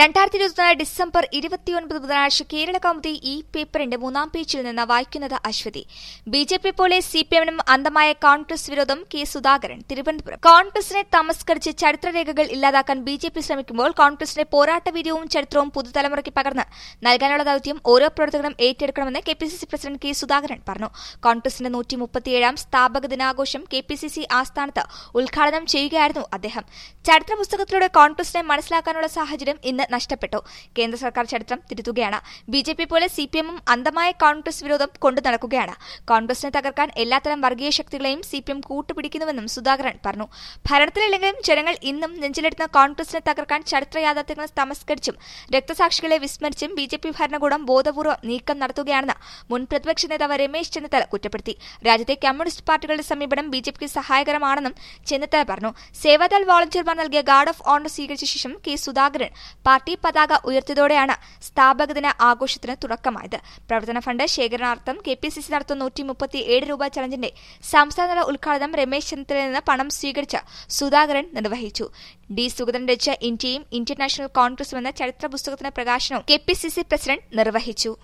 രണ്ടായിരത്തി ഇരുപത്തിനാല് ഡിസംബർ ഇരുപത്തിയൊൻപത് ബുധനാഴ്ച കേരള കൗമുദി ഈ പേപ്പറിന്റെ മൂന്നാം പേജിൽ നിന്ന് വായിക്കുന്നത് അശ്വതി ബി ജെ പി പോലെ സി പി എമ്മിനും അന്തമായ കോൺഗ്രസ് വിരോധം കെ സുധാകരൻ തിരുവനന്തപുരം കോൺഗ്രസിനെ തമസ്കരിച്ച് ചരിത്രരേഖകൾ ഇല്ലാതാക്കാൻ ബി ജെ പി ശ്രമിക്കുമ്പോൾ കോൺഗ്രസിന്റെ പോരാട്ട വീര്യവും ചരിത്രവും പുതുതലമുറയ്ക്ക് പകർന്ന് നൽകാനുള്ള ദൌത്യം ഓരോ പ്രവർത്തകരും ഏറ്റെടുക്കണമെന്ന് K P C C president K Sudhakaran പറഞ്ഞു കോൺഗ്രസിന്റെ നൂറ്റി മുപ്പത്തിയേഴാം സ്ഥാപക ദിനാഘോഷം കെ പി സി സി ആസ്ഥാനത്ത് ഉദ്ഘാടനം ചെയ്യുകയായിരുന്നു അദ്ദേഹം ചരിത്ര പുസ്തകത്തിലൂടെ കോൺഗ്രസിനെ മനസ്സിലാക്കാനുള്ള സാഹചര്യം ഇന്ന് നഷ്ടപ്പെട്ടു കേന്ദ്ര സർക്കാർ ചരിത്രം തിരുത്തുകയാണ് ബി ജെ പി പോലെ സി പി എമ്മും അന്ധമായ കോൺഗ്രസ് വിരോധം കൊണ്ടു നടക്കുകയാണ് കോൺഗ്രസിനെ തകർക്കാൻ എല്ലാത്തരം വർഗീയ ശക്തികളെയും സി പി എം കൂട്ടുപിടിക്കുന്നുവെന്നും സുധാകരൻ പറഞ്ഞു ഭരണത്തിലില്ലെങ്കിലും ജനങ്ങൾ ഇന്നും നെഞ്ചിലെടുത്ത കോൺഗ്രസിനെ തകർക്കാൻ ചരിത്ര യാഥാർത്ഥ്യങ്ങൾ തമസ്കരിച്ചും രക്തസാക്ഷികളെ വിസ്മരിച്ചും ബി ജെ പി ഭരണകൂടം ബോധപൂർവ്വം നീക്കം നടത്തുകയാണെന്ന് മുൻ പ്രതിപക്ഷ നേതാവ് രമേശ് ചെന്നിത്തല കുറ്റപ്പെടുത്തി രാജ്യത്തെ കമ്മ്യൂണിസ്റ്റ് പാർട്ടികളുടെ സമീപനം ബി ജെ പിക്ക് സഹായകരമാണെന്നും ചെന്നിത്തല പറഞ്ഞു സേവാദൾ വോളണ്ടിയർമാർ നൽകിയ ഗാർഡ് ഓഫ് ഓണർ സ്വീകരിച്ച ശേഷം കെ സുധാകരൻ പാർട്ടി പതാക ഉയർത്തിയതോടെയാണ് സ്ഥാപകദിന ആഘോഷത്തിന് തുടക്കമായത് പ്രവർത്തന ഫണ്ട് ശേഖരണാർത്ഥം കെ പി സി സി നടത്തുന്ന നൂറ്റി മുപ്പത്തിയേഴ് രൂപ ചലഞ്ചിന്റെ സംസ്ഥാനതല ഉദ്ഘാടനം രമേശ് ചെന്നിത്തലയിൽ നിന്ന് പണം സ്വീകരിച്ച് സുധാകരൻ നിർവഹിച്ചു ഡി സുഗതൻ രചിച്ച ഇന്ത്യയും ഇന്ത്യൻ നാഷണൽ കോൺഗ്രസും എന്ന ചരിത്ര പുസ്തകത്തിന്റെ പ്രകാശനവും K P C C president നിർവഹിച്ചു